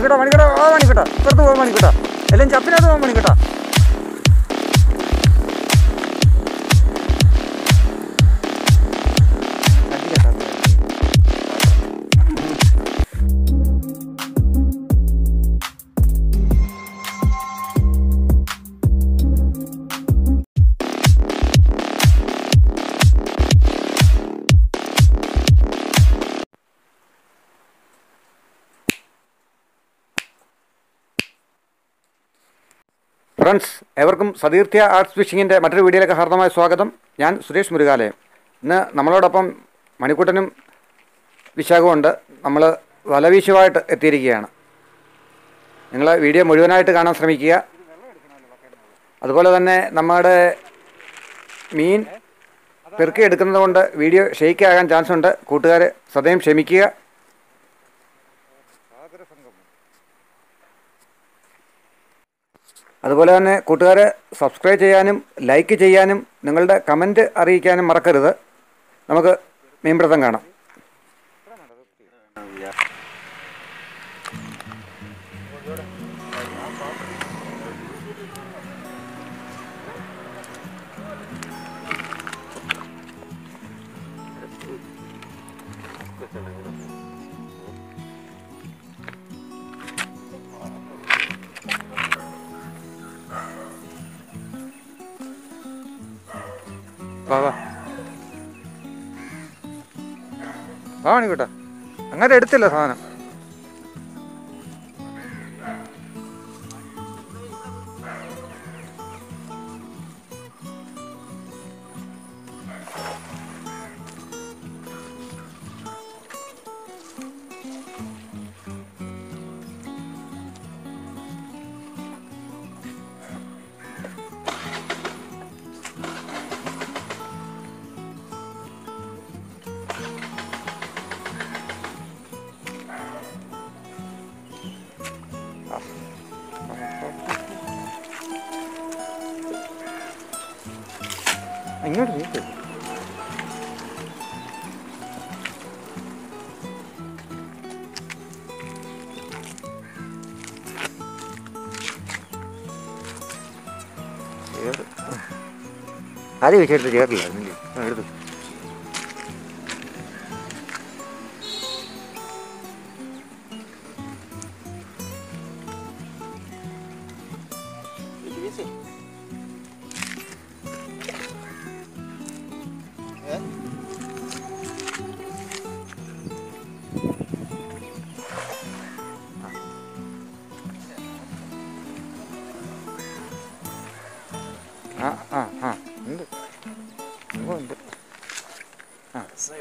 മണിക്കട്ടോ മണിക്കട്ടോ ഓ മണിക്കട്ടോ ഇപ്പുറത്ത് പോകാൻ മണിക്കട്ടോ എല്ലാം ചപ്പിനകത്ത് പോകാൻ മണിക്കട്ടോ ഫ്രണ്ട്സ് എവർക്കും സതീർത്ഥ്യ ആർട്സ് ഫിഷിങ്ങിൻ്റെ മറ്റൊരു വീഡിയോയിലേക്ക് ഹാർദമായ സ്വാഗതം ഞാൻ സുരേഷ് മുരുകാലയം ഇന്ന് നമ്മളോടൊപ്പം മണിക്കുട്ടനും വിശാഖമുണ്ട് നമ്മൾ വലവീശുമായിട്ട് എത്തിയിരിക്കുകയാണ് നിങ്ങൾ വീഡിയോ മുഴുവനായിട്ട് കാണാൻ ശ്രമിക്കുക അതുപോലെ തന്നെ നമ്മുടെ മീൻ പെറുക്കി എടുക്കുന്നത് കൊണ്ട് വീഡിയോ ഷെയ്ക്ക് ആകാൻ ചാൻസ് ഉണ്ട് കൂട്ടുകാർ സദയം ക്ഷമിക്കുക അതുപോലെ തന്നെ കൂട്ടുകാർ സബ്സ്ക്രൈബ് ചെയ്യാനും ലൈക്ക് ചെയ്യാനും നിങ്ങളുടെ കമൻറ്റ് അറിയിക്കാനും മറക്കരുത് നമുക്ക് മീൻപിടുത്തം കാണാം വാ വാ വാ മണിക്കൂട്ടാ അങ്ങനെ എടുത്തില്ല സാധനം ഇങ്ങോട്ട് നീക്ക് ആദ്യം വെച്ചെടുത്ത് ചേർത്തില്ലായിരുന്നില്ലേ ആ, എടുത്തു ആ ആ ആ ഉണ്ട് ഓ, ഉണ്ട് ആ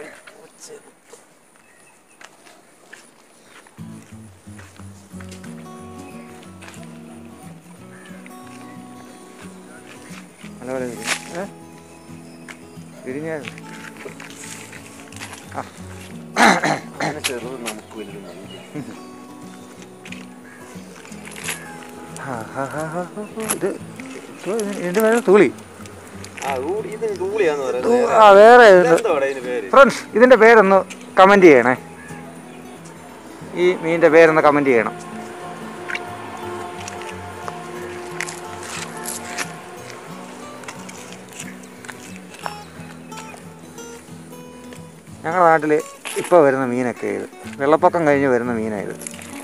നല്ല പോലെ വിരി ഏ വിരിഞ്ഞായിരുന്നു ചെറുത് നമുക്ക് വലുത് ആ, ആ, ആ, ആ, ആ, ഇത് ഇത് ഇതിൻ്റെ പേര് തൂളി ആ ഊ- ഇത് ഡൂളിയാന്ന് തൂ- പറയുന്നത് ആ വേറെ എന്താണ് ഇതിന് പേര് ഫ്രണ്ട്സ് ഇതിൻ്റെ പേരൊന്ന് കമൻറ്റ് ചെയ്യണേ ഈ മീനിൻ്റെ പേരൊന്ന് കമൻറ്റ് ചെയ്യണം ഞങ്ങളുടെ നാട്ടിൽ ഇപ്പോൾ വരുന്ന മീനൊക്കെ ഇത് വെള്ളപ്പൊക്കം കഴിഞ്ഞ് വരുന്ന മീനാണ് ഇത്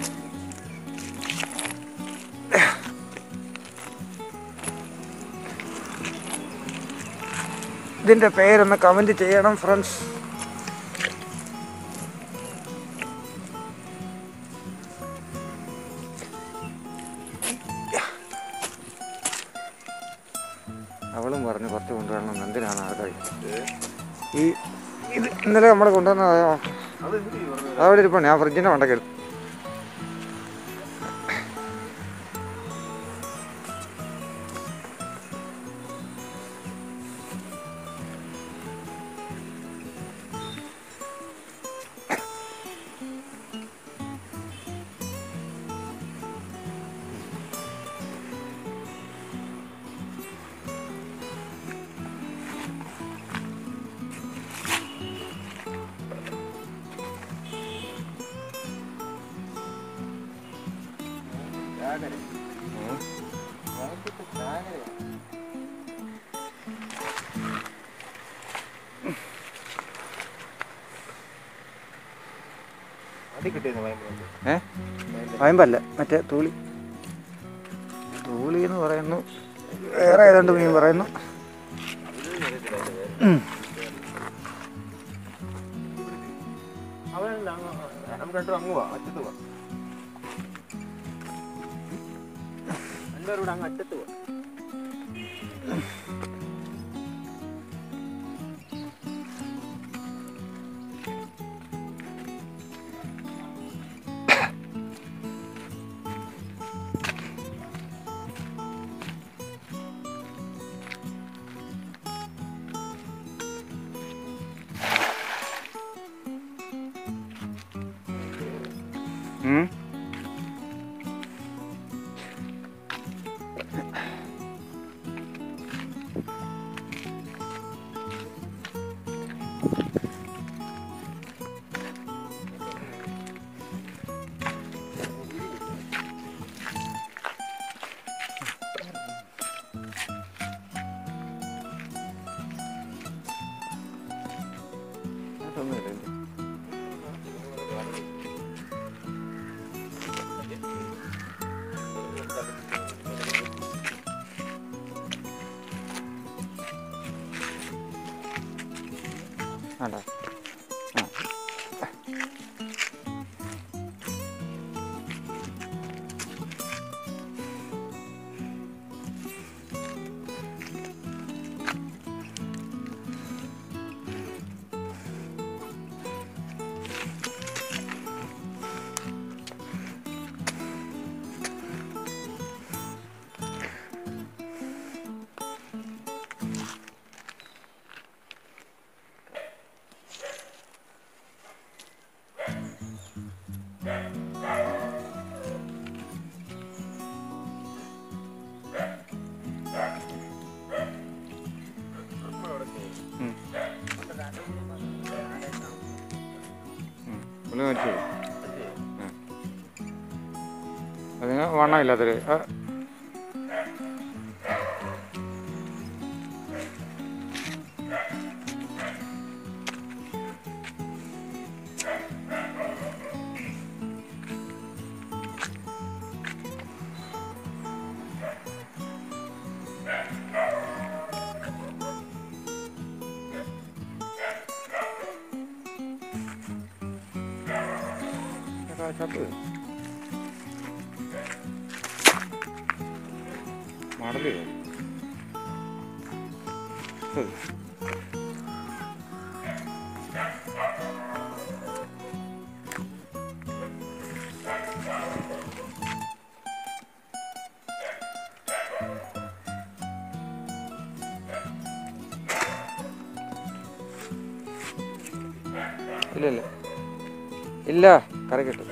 ഇതിൻ്റെ പേരൊന്ന് കമൻറ്റ് ചെയ്യണം ഫ്രണ്ട്സ് അവളും പറഞ്ഞു കുറച്ച് കൊണ്ടുവരണം എന്തിനാണ് ആൾക്കാർ ഈ ഇത് ഇന്നലെ നമ്മൾ കൊണ്ടുവന്ന അത് എന്ത് ഈ പറഞ്ഞത്? അതവിടെ ഇരിപ്പുണ്ട് ഞാൻ ഫ്രിഡ്ജിൻ്റെ മണ്ടയ്ക്ക് എടുത്തു അടി കിട്ടിയെന്ന് ഭയങ്കര ഏ വയമ്പല്ല മറ്റേ തൂളി തൂളി എന്ന് പറയുന്നു വേറെ ഏതാണ്ട് മീൻ പറയുന്നു ഉം. അവനല്ല നമുക്ക് രണ്ടും അങ്ങ് പോവാം അറ്റത്ത് പോവാം രണ്ടുപേരും കൂടെ അങ്ങ് അറ്റത്ത് പോവാം ഉം. വേണ്ട ആ ഉം. ഉം. പുള്ളി മരിച്ചു പോയി. ഉം. അതിന് വണ്ണമില്ലാത്തൊരു ആ, ഇതൊക്കെ ചത്ത് മടല് ഹ്. ഇല്ല ഇല്ല ഇല്ല കറി കിട്ടും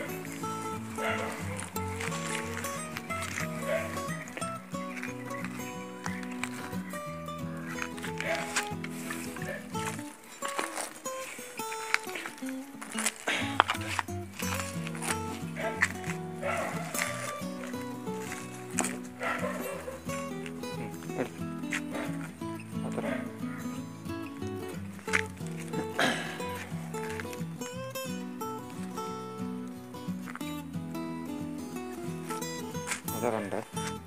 അത്ര അതറുണ്ട്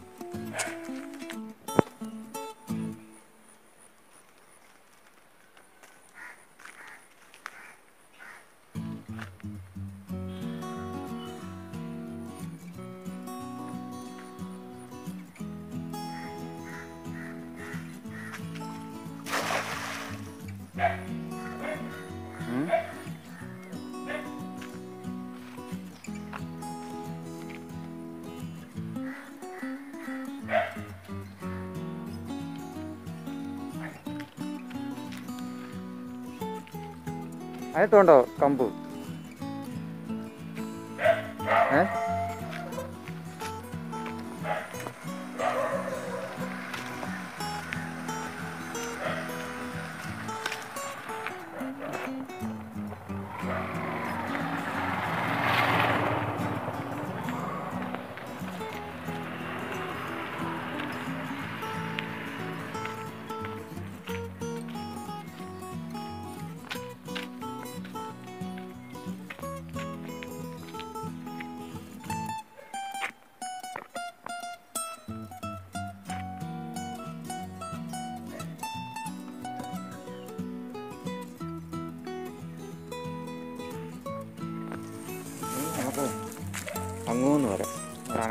ഉം. അതിനകത്തുണ്ടോ കമ്പ് ഏ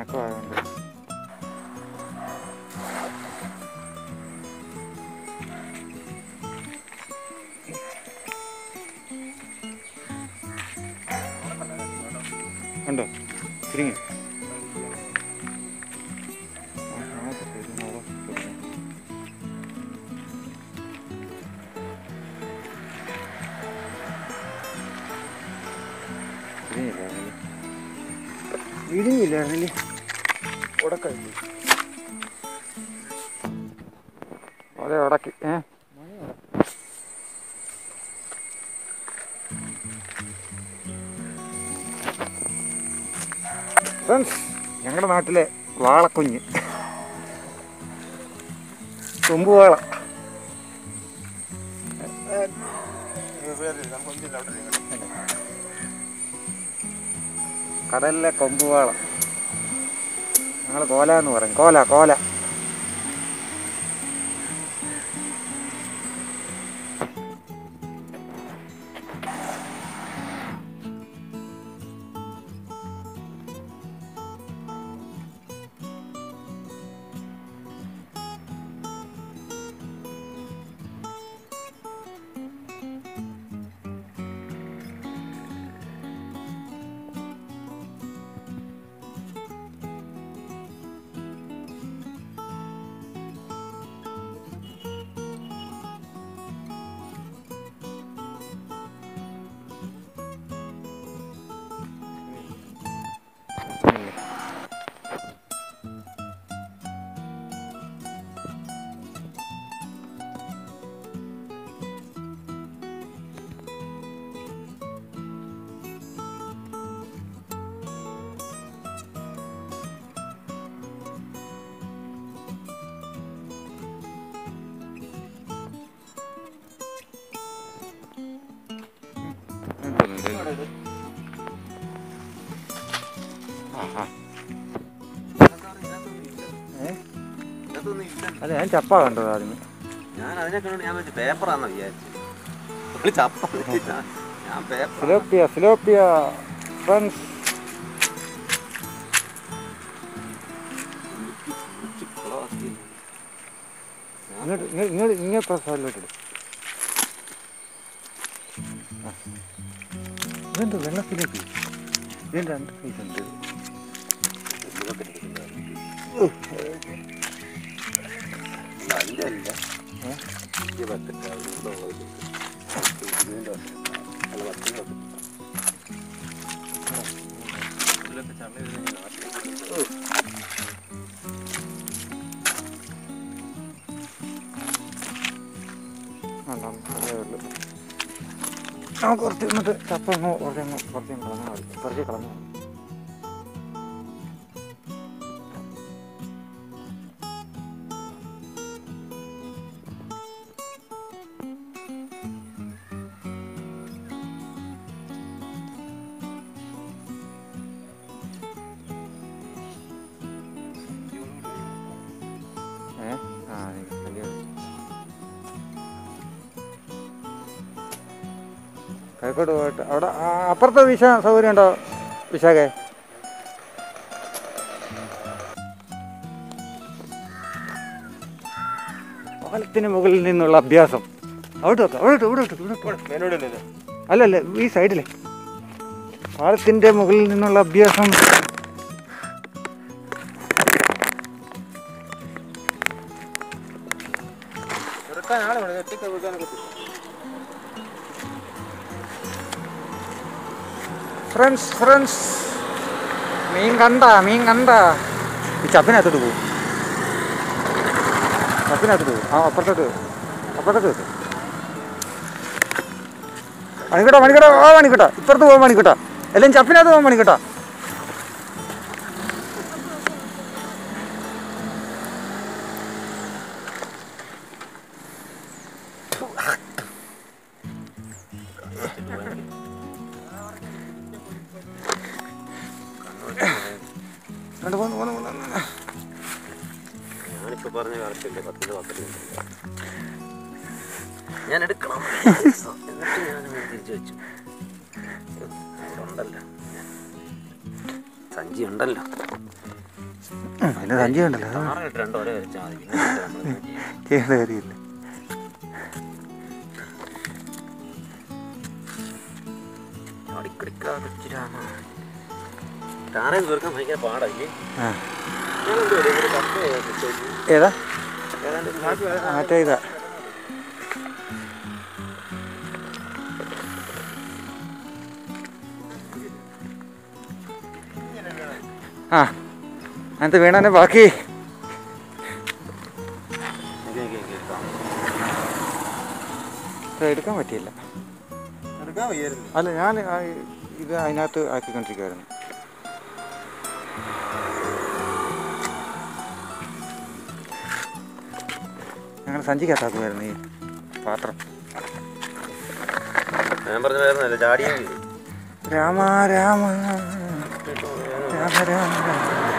അനക്കമായതുകൊണ്ട് ഉണ്ടോ ചുരുങ്ങി ഇടിയില്ലായിരുന്നില്ലേ ഉടക്കല്ലേ അതെ ഉടക്കി ഏ ഫ്രണ്ട്സ് ഞങ്ങളുടെ നാട്ടിലെ വാളക്കുഞ്ഞ് തുമ്പുവാള കടലിലെ കൊമ്പുവാള ഞങ്ങൾ കോല എന്ന് പറയും കോല കോല അല്ല ഞാൻ ചപ്പ കണ്ടത് ആദ്യമേ ഞാൻ അതിനെ കണ്ടു ഞാൻ വെച്ച് പേപ്പറാന്ന് വിചാരിച്ചു പുള്ളി ചപ്പ ഞാൻ- ഞാൻ പേപ്പർ സിലോപ്പിയ സിലോപ്പിയ ഫ്രണ്ട്സ് ഇങ്ങോട്ട് ഇങ്ങോട്ട് ഇങ്ങോട്ട് ഇങ്ങോട്ട് സൈഡിലോട്ട് ഇട്. ആ. ഇതെന്ത് വെള്ളത്തിലേക്ക് ഇതിന് രണ്ട് സൈസ് ഉണ്ട് അല്ലല്ല ഈ പത്തിട്ട് അവിടെ പോയിട്ട് ഇതിന്റെ അല്ല പത്തിന്റെ ഇതിലൊക്കെ ചള്ള ഇരുന്ന് നാട്ടിൽ ആ, അതേ ഉള്ളൂ നമുക്ക് കുറച്ച് ഇങ്ങോട്ട് ചപ്പ അങ്ങ് കുറച്ച് അങ്ങ് കുറച്ച് അങ്ങ് കളഞ്ഞാൽ മതി കുറച്ച് കളഞ്ഞാൽ മതി ഏ ആ എനിക്ക് വലിയ കൈക്കോട്ട് പോയിട്ട് അവിടെ ആ, അപ്പുറത്ത് വീശ സൗകര്യം ഉണ്ടോ വിശാഖേ പാലത്തിന് മുകളിൽ നിന്നുള്ള അഭ്യാസം അവിടെ വെക്കാം അവിടെ ഇട്ടോ, ഇവിടെ ഇട്ടോ, ഇവിടെ ഇട്ടോ. മേലോടല്ലേ അല്ലല്ല ഈ സൈഡിലെ പാലത്തിന്റെ മുകളിൽ നിന്നുള്ള അഭ്യാസം ചെറുക്കാൻ ആളെ വേണം ഒറ്റയ്ക്ക് വെക്കാനൊക്കെ പറ്റും. ഫ്രണ്ട്സ് ഫ്രണ്ട്സ് മീൻ കണ്ട മീൻ കണ്ട ഈ ചപ്പിനകത്തോട്ട് പോകും ചപ്പിനകത്തോട്ട് പോകും ആ അപ്പുറത്തോട്ട് അപ്പുറത്തോട്ട് വെക്കും മണിക്കട്ട മണിക്കട്ട ആ മണിക്കട്ട ഇപ്പുറത്ത് പോകാൻ മണിക്കട്ട എല്ലാം ചപ്പിനകത്ത് പോകാൻ മണിക്കട്ട രണ്ട് മൂന്ന് മൂന്ന് മൂന്ന് മൂന്ന്. ഞാനിപ്പോ പറഞ്ഞ കറക്റ്റല്ലേ പത്തില് പത്തില് ഞാൻ എടുക്കണം എന്നിട്ട് ഞാൻ തിരിച്ചു വെച്ചു അവിടെ ഉണ്ടല്ലോ സഞ്ചി ഉണ്ടല്ലോ അതിന് സഞ്ചി ഉണ്ടല്ലോ അത് ആറ് ഇട്ട് രണ്ടോ ഒരേ വരച്ചാൽ മതി പിന്നെ ഇട്ട് നമ്മൾ ഇങ്ങനെ ചെയ്യും. ചെയ്യേണ്ട കാര്യമില്ല അടിക്കടിക്കാ വെച്ചിട്ടാണ്. ടാറയും തീർക്കാൻ ഭയങ്കര പാടല്ലേ ആ ഞാനെന്തോ ഒരു ഒരു കത്ത് കിട്ടും. ഏതാ ഏതാണ്ട് ഒരു കാറ്റ് വരാൻ മറ്റേ ഇതാ ആ അതിനകത്ത് വീണാനെ ബാക്കി ഇങ്ങനെ ഇങ്ങനെ ഇങ്ങനെ എടുക്കാം. ഇത് എടുക്കാൻ പറ്റിയില്ല എടുക്കാൻ വയ്യായിരുന്നു അല്ല ഞാൻ ആ ഇത് അതിനകത്ത് ആക്കിക്കൊണ്ടിരിക്കുവായിരുന്നു ഞങ്ങൾ സഞ്ചിക്കകത്താക്കുമായിരുന്നു ഈ പാത്രം ഞാൻ പറഞ്ഞ വേറെ ചാടിയും ചെയ്തു. രാമ രാമ രാമ രാമ രാമ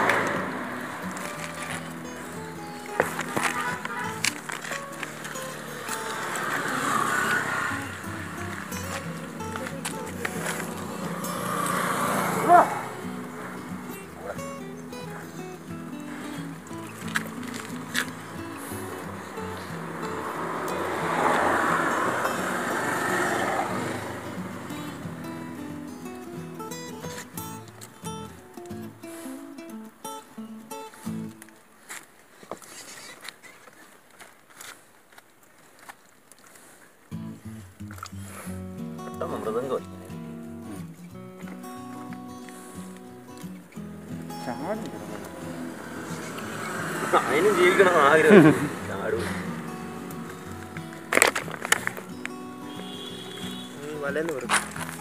പെട്ടെന്ന് മൃദംഗം അടിക്കുന്നു. ചാടും അതിനും ജീവിക്കണം എന്ന് ആഗ്രഹം ചാടും വലന്ന് വരും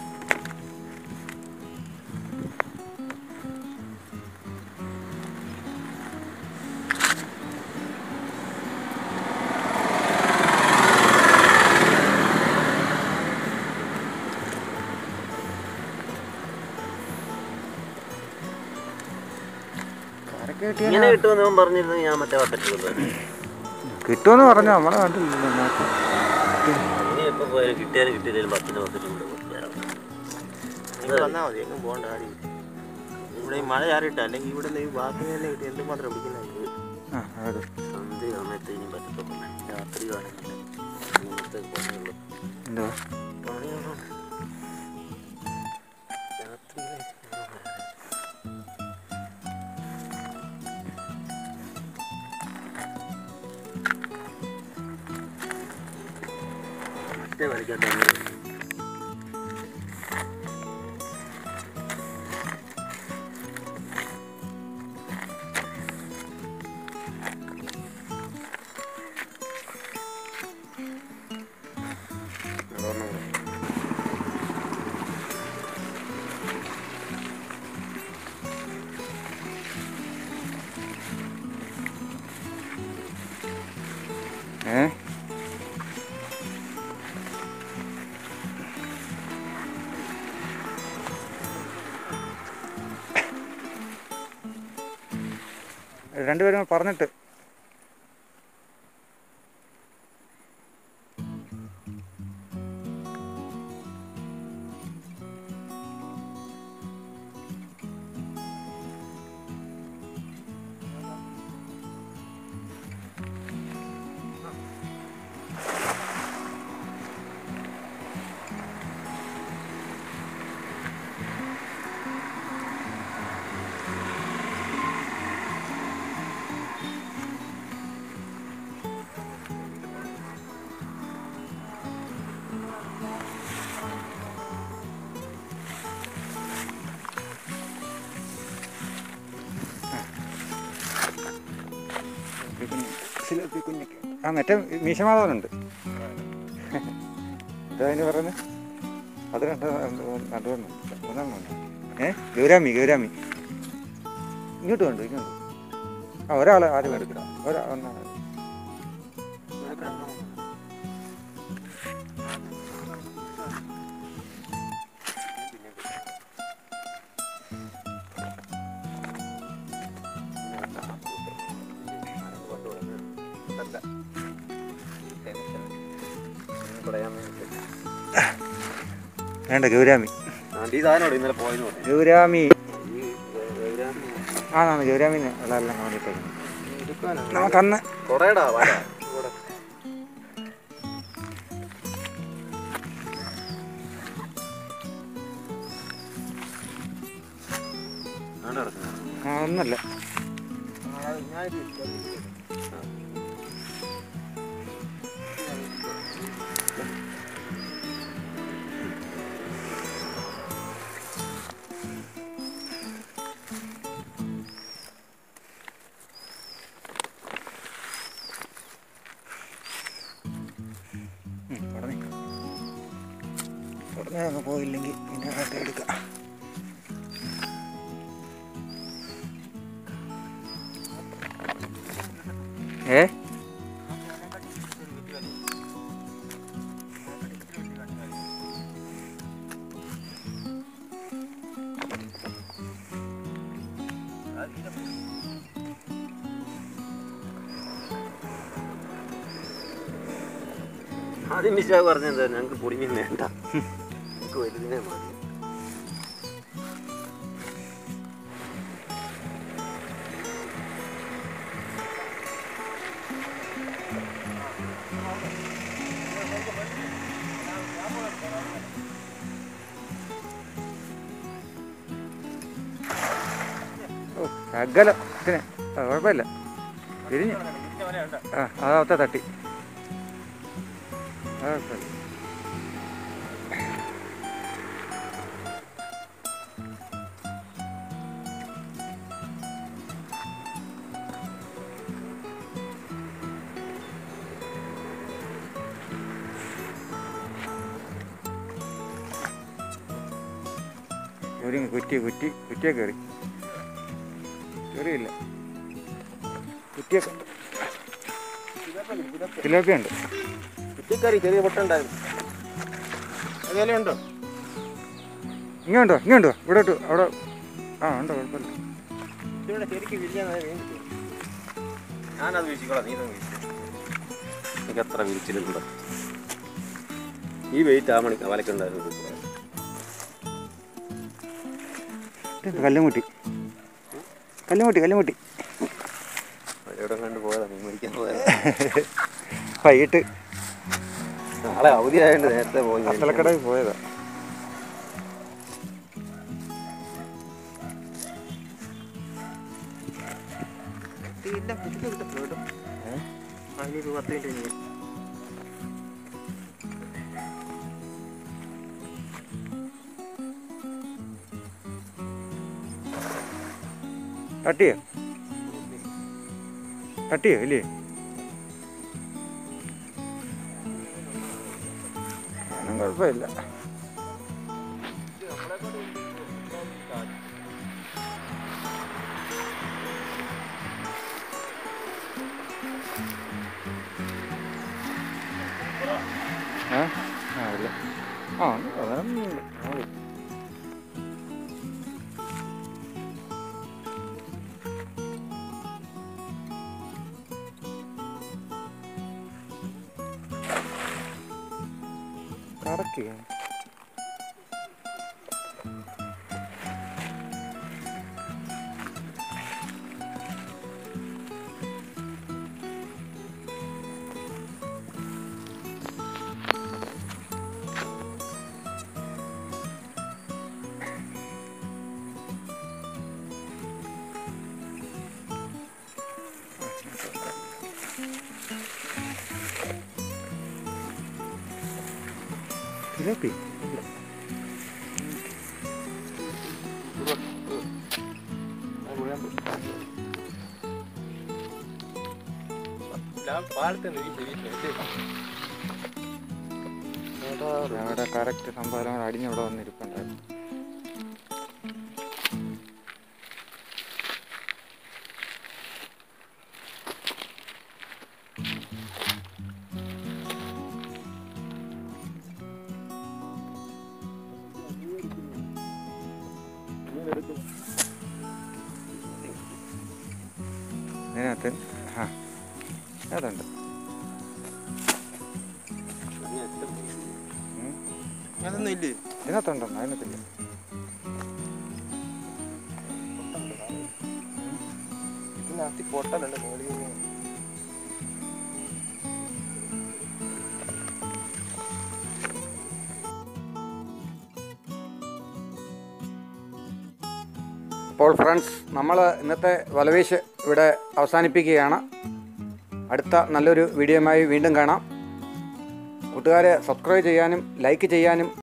കരക്ക് ഇങ്ങനെ കിട്ടിയാൽ കിട്ടുമെന്ന് അവൻ പറഞ്ഞിരുന്നു ഞാൻ മറ്റേ വട്ടത്തിൽ കൊണ്ടുവന്നു കിട്ടുമെന്ന് പറഞ്ഞു നമ്മളെ കണ്ടില്ലല്ലോ നോക്കാം ഇനി എപ്പോൾ പോയാലും കിട്ടിയാലും കിട്ടിയില്ലെങ്കിലും പത്തിന് പത്തിന് കൂടെ കൊടുത്തേരാം നിങ്ങൾ വന്നാൽ മതി എങ്ങും പോകണ്ട ആടി ഇവിടെ ഈ മഴ ചാറിയിട്ട അല്ലെങ്കിൽ ഇവിടെ നിന്ന് ഈ ബാക്കി തന്നെ കിട്ടി എന്തുമാത്രം പിടിക്കുന്ന ആ അതെ സന്ധ്യ സമയത്ത് ഇനി പറ്റത്തുള്ളൂ രാത്രി കാണുന്നില്ല മൂന്നത്തെ പണിയുള്ളൂ എന്തോ പണിയാണോ രാത്രി മറ്റേ കളിക്കാൻ തന്നെ അതൊന്നും കൂടെ. ഏ രണ്ടുപേരും പറഞ്ഞിട്ട് കുഞ്ഞൊക്കെ ആ മറ്റേ മീശമാധവനുണ്ട് എന്താ അതിന് പറയുന്നത് അത് രണ്ടോ രണ്ടെണ്ണം മൂന്നെണ്ണം ഉണ്ട് ഏ ഗൗരാമി ഗൗരാമി ഇങ്ങോട്ട് വേണ്ടു ഇങ്ങോട്ട് ആ ഒരാൾ ആദ്യം എടുക്കണം ഒരാ ഒന്നാണ് വേണ്ട ഗൗരാമി ആണ്ട് ഈ സാധനം ഇവിടെ ഇന്നലെ പോയെന്ന് പറഞ്ഞു ഗൗരാമി ഈ ഗൗരാമി ആണാണ് ജോരാമീന് വെള്ളമെല്ലാം കൊണ്ടിട്ടേക്കുന്നത് നമുക്ക് അന്ന് കൊറേടാ വല ഇവിടെ ആണ്ട് കിടക്കുന്നു. ആ, ഒന്നല്ല ഉം, ഉടനെ ഉടനെ അങ്ങ് പോയില്ലെങ്കിൽ പിന്നെ അകത്ത് എടുക്കാം ഏ ആദ്യം വിശാഖ് പറഞ്ഞെന്താ ഞങ്ങൾക്ക് പൊടിമീൻ വേണ്ട ഞങ്ങൾക്ക് വലുതിനെ മതി ഓ ശകലം ഇതിന് ആ, കുഴപ്പമില്ല തിരിഞ്ഞു ആ അതാവത്തെ തട്ടി ആ, കുഴപ്പമില്ല. ഒരു കുറ്റി കുറ്റി കുറ്റിയെ കയറി കയറിയില്ല കുറ്റിയൊക്കെ ഉണ്ട് തിലോപ്പിയ ഉണ്ട് കുറ്റിക്കറി ചെറിയ പൊട്ടുണ്ടായിരുന്നു അതേലും ഉണ്ടോ ഇങ്ങോട്ടോ ഇങ്ങോട്ടോ ഇവിടോട്ട് അവിടെ ആ ഉണ്ട് കുഴപ്പമില്ല ഇവിടെ ശരിക്കും വിരിഞ്ഞാൽ മീൻ കിട്ടും ഞാനത് വീശിക്കോളാം നീ തന്നെ വീശി എനിക്ക് അത്ര വിരിച്ചിലുണ്ട് ഈ വെയിറ്റ് ആ മണിക്ക് വലക്കുണ്ടായിരുന്നു ഇത് കല്ലുമുട്ടി കല്ലുമുട്ടി കല്ലുമുട്ടി എവിടെ കണ്ട് പോയതാ മീൻ മേടിക്കാൻ പോയതാ വൈകിട്ട് നാളെ അവധി ആയതുകൊണ്ട് നേരത്തെ പോയി മേടിക്കാൻ. അത്തലക്കടയിൽ പോയതാ ഇല്ല കുറ്റിക്ക് കിട്ടത്തില്ല കേട്ടോ അതിനൊരു പത്ത് മിനിറ്റ് കഴിഞ്ഞ് തട്ടിയോ തട്ടിയോ ഇല്ലേ ഒന്നും കുഴപ്പമില്ല ആ ആ ഇല്ല ആ അതൊന്നും മതി കറക്കുക Filipe. ഞങ്ങളുടെ കറക്റ്റ് സംഭവം അടിഞ്ഞവിടെ വന്നിരിപ്പുണ്ടായിരുന്നു ഇതിനകത്ത് ആ അതുണ്ട് ഉം. അതൊന്നും ഇല്ലേ ഇതിനകത്തുണ്ടെന്ന് അതിനകത്തില്ല ഉം. നാത്തി പൊട്ടലുണ്ട് മോളിൽ നിന്ന്. അപ്പോൾ ഫ്രണ്ട്സ് നമ്മൾ ഇന്നത്തെ വലവീശ് ഇവിടെ അവസാനിപ്പിക്കുകയാണ് അടുത്ത നല്ലൊരു വീഡിയോയുമായി വീണ്ടും കാണാം കൂട്ടുകാരെ സബ്സ്ക്രൈബ് ചെയ്യാനും ലൈക്ക് ചെയ്യാനും